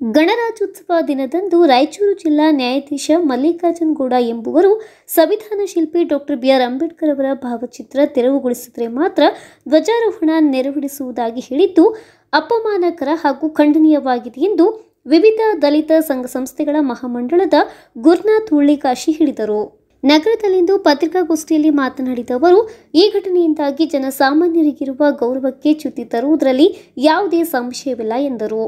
ಗಣರಾಜ್ಯೋತ್ಸವ ದಿನದಂದು ರಾಯಚೂರು ಜಿಲ್ಲಾ ನ್ಯಾಯಾಧೀಶ ಮಲ್ಲಿಕಾರ್ಜುನ್ ಗೌಡ ಎಂಬುವರು ಸಂವಿಧಾನ ಶಿಲ್ಪಿ ಡಾಕ್ಟರ್ ಬಿಆರ್ ಅಂಬೇಡ್ಕರ್ ಅವರ ಭಾವಚಿತ್ರ ತೆರವುಗೊಳಿಸಿದರೆ ಮಾತ್ರ ಧ್ವಜಾರೋಹಣ ನೆರವೇರಿಸುವುದಾಗಿ ಹೇಳಿದ್ದು ಅಪಮಾನಕರ ಹಾಗೂ ಖಂಡನೀಯವಾಗಿದೆ ಎಂದು ವಿವಿಧ ದಲಿತ ಸಂಘ ಸಂಸ್ಥೆಗಳ ಮಹಾಮಂಡಳದ ಗುರುನಾಥ್ ಹುಳ್ಳಿಕಾಶಿ ಹೇಳಿದರು ನಗರದಲ್ಲಿಂದು ಪತ್ರಿಕಾಗೋಷ್ಠಿಯಲ್ಲಿ ಮಾತನಾಡಿದ ಅವರು ಈ ಘಟನೆಯಿಂದಾಗಿ ಜನಸಾಮಾನ್ಯರಿಗಿರುವ ಗೌರವಕ್ಕೆ ಚ್ಯುತಿ ತರುವುದರಲ್ಲಿ ಯಾವುದೇ ಸಂಶಯವಿಲ್ಲ ಎಂದರು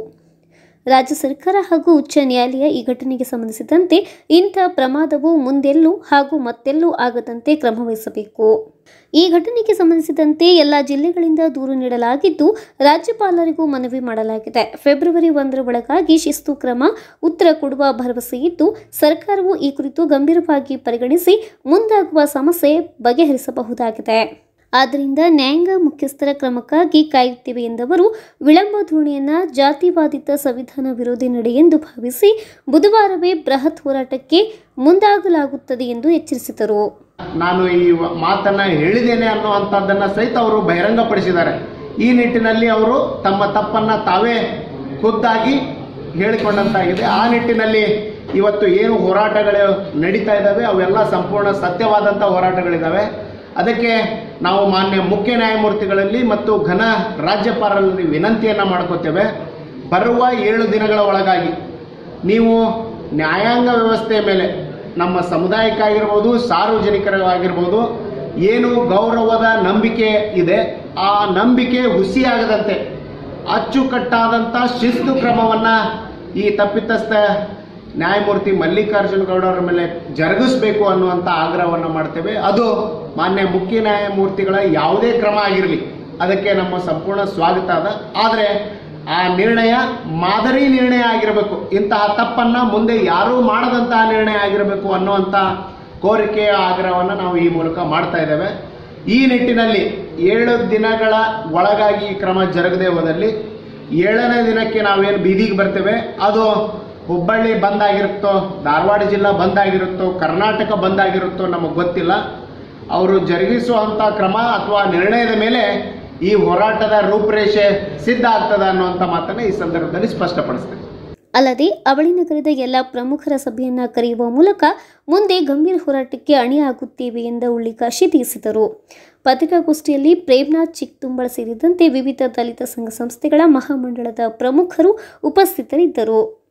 ರಾಜ್ಯ ಸರ್ಕಾರ ಹಾಗೂ ಉಚ್ಚ ನ್ಯಾಯಾಲಯ ಈ ಘಟನೆಗೆ ಸಂಬಂಧಿಸಿದಂತೆ ಇಂಥ ಪ್ರಮಾದವು ಮುಂದೆಲ್ಲೂ ಹಾಗೂ ಮತ್ತೆಲ್ಲೂ ಆಗದಂತೆ ಕ್ರಮ ವಹಿಸಬೇಕು ಈ ಘಟನೆಗೆ ಸಂಬಂಧಿಸಿದಂತೆ ಎಲ್ಲ ಜಿಲ್ಲೆಗಳಿಂದ ದೂರು ನೀಡಲಾಗಿದ್ದು ರಾಜ್ಯಪಾಲರಿಗೂ ಮನವಿ ಮಾಡಲಾಗಿದೆ ಫೆಬ್ರವರಿ ಒಂದರ ಒಳಗಾಗಿ ಶಿಸ್ತು ಕ್ರಮ ಉತ್ತರ ಕೊಡುವ ಭರವಸೆ ಇದ್ದು ಸರ್ಕಾರವು ಈ ಕುರಿತು ಗಂಭೀರವಾಗಿ ಪರಿಗಣಿಸಿ ಮುಂದಾಗುವ ಸಮಸ್ಯೆ ಬಗೆಹರಿಸಬಹುದಾಗಿದೆ ಆದ್ದರಿಂದ ನ್ಯಾಯಾಂಗ ಮುಖ್ಯಸ್ಥರ ಕ್ರಮಕ್ಕಾಗಿ ಕಾಯುತ್ತೇವೆ ಎಂದವರು ವಿಳಂಬ ಧೋರಣೆಯನ್ನ ಜಾತಿವಾದಿತ ಸಂವಿಧಾನ ವಿರೋಧಿ ನಡೆ ಎಂದು ಭಾವಿಸಿ ಬುಧವಾರವೇ ಬೃಹತ್ ಹೋರಾಟಕ್ಕೆ ಮುಂದಾಗಲಾಗುತ್ತದೆ ಎಂದು ಎಚ್ಚರಿಸಿದರು ನಾನು ಈ ವ- ಮಾತನ್ನ ಹೇಳಿದ್ದೇನೆ ಅನ್ನುವಂಥದ್ದನ್ನ ಸಹಿತ ಅವರು ಬಹಿರಂಗಪಡಿಸಿದ್ದಾರೆ ಈ ನಿಟ್ಟಿನಲ್ಲಿ ಅವರು ತಮ್ಮ ತಪ್ಪನ್ನ ತಾವೇ ಖುದ್ದಾಗಿ ಹೇಳಿಕೊಂಡಂತಾಗಿದೆ ಆ ನಿಟ್ಟಿನಲ್ಲಿ ಇವತ್ತು ಏನು ಹೋರಾಟಗಳು ನಡೀತಾ ಇದ್ದಾವೆ ಅವೆಲ್ಲ ಸಂಪೂರ್ಣ ಸತ್ಯವಾದಂಥ ಹೋರಾಟಗಳಿದ್ದಾವೆ ಅದಕ್ಕೆ ನಾವು ಮಾನ್ಯ ಮುಖ್ಯ ನ್ಯಾಯಮೂರ್ತಿಗಳಲ್ಲಿ ಮತ್ತು ಘನ ರಾಜ್ಯಪಾಲರಲ್ಲಿ ವಿನಂತಿಯನ್ನ ಮಾಡ್ಕೋತೇವೆ ಬರುವ ಏಳು ದಿನಗಳ ಒಳಗಾಗಿ ನೀವು ನ್ಯಾಯಾಂಗ ವ್ಯವಸ್ಥೆಯ ಮೇಲೆ ನಮ್ಮ ಸಮುದಾಯಕ್ಕಾಗಿರ್ಬೋದು ಸಾರ್ವಜನಿಕರಾಗಿರ್ಬೋದು ಏನು ಗೌರವದ ನಂಬಿಕೆ ಇದೆ ಆ ನಂಬಿಕೆ ಹುಸಿಯಾಗದಂತೆ ಅಚ್ಚುಕಟ್ಟಾದಂಥ ಶಿಸ್ತು ಕ್ರಮವನ್ನ ಈ ತಪ್ಪಿತಸ್ಥ ನ್ಯಾಯಮೂರ್ತಿ ಮಲ್ಲಿಕಾರ್ಜುನ ಗೌಡರ ಮೇಲೆ ಜರುಗಿಸಬೇಕು ಅನ್ನುವಂಥ ಆಗ್ರಹವನ್ನು ಮಾಡ್ತೇವೆ ಅದು ಮಾನ್ಯ ಮುಖ್ಯ ನ್ಯಾಯಮೂರ್ತಿಗಳ ಯಾವುದೇ ಕ್ರಮ ಆಗಿರಲಿ ಅದಕ್ಕೆ ನಮ್ಮ ಸಂಪೂರ್ಣ ಸ್ವಾಗತ ಅದ ಆದರೆ ಆ ನಿರ್ಣಯ ಮಾದರಿ ನಿರ್ಣಯ ಆಗಿರಬೇಕು ಇಂತಹ ತಪ್ಪನ್ನ ಮುಂದೆ ಯಾರೂ ಮಾಡದಂತಹ ನಿರ್ಣಯ ಆಗಿರಬೇಕು ಅನ್ನುವಂಥ ಕೋರಿಕೆಯ ಆಗ್ರಹವನ್ನು ನಾವು ಈ ಮೂಲಕ ಮಾಡ್ತಾ ಇದ್ದೇವೆ ಈ ನಿಟ್ಟಿನಲ್ಲಿ ಏಳು ದಿನಗಳ ಒಳಗಾಗಿ ಈ ಕ್ರಮ ಜರುಗದೆ ಹೋದಲ್ಲಿ ಏಳನೇ ದಿನಕ್ಕೆ ನಾವೇನು ಬೀದಿಗೆ ಬರ್ತೇವೆ ಅದು ಹುಬ್ಬಳ್ಳಿ ಬಂದ್ ಆಗಿರುತ್ತೋ ಧಾರವಾಡ ಜಿಲ್ಲಾ ಬಂದ್ ಆಗಿರುತ್ತೋ ಕರ್ನಾಟಕ ಬಂದ್ ಆಗಿರುತ್ತೋ ನಮಗೆ ಗೊತ್ತಿಲ್ಲ ಅವರು ಜರುಗಿಸುವಂತ ಕ್ರಮ ಅಥವಾ ನಿರ್ಣಯದ ಮೇಲೆ ಈ ಹೋರಾಟದ ರೂಪರೇಷೆ ಸಿದ್ಧ ಆಗ್ತದ ಅನ್ನುವಂಥ ಮಾತನ್ನ ಈ ಸಂದರ್ಭದಲ್ಲಿ ಸ್ಪಷ್ಟಪಡಿಸ್ತೇನೆ ಅಲ್ಲದೆ ಅವಳಿ ನಗರದ ಎಲ್ಲ ಪ್ರಮುಖರ ಸಭೆಯನ್ನ ಕರೆಯುವ ಮೂಲಕ ಮುಂದೆ ಗಂಭೀರ ಹೋರಾಟಕ್ಕೆ ಅಣಿಯಾಗುತ್ತೇವೆ ಎಂದ ಉಳ್ಳಿಕಾಶಿ ತಿಳಿಸಿದರು ಪತ್ರಿಕಾಗೋಷ್ಠಿಯಲ್ಲಿ ಪ್ರೇಮ್ನಾಥ್ ಚಿಕ್ತುಂಬಳ ಸೇರಿದಂತೆ ವಿವಿಧ ದಲಿತ ಸಂಘ ಸಂಸ್ಥೆಗಳ ಮಹಾಮಂಡಳದ ಪ್ರಮುಖರು ಉಪಸ್ಥಿತರಿದ್ದರು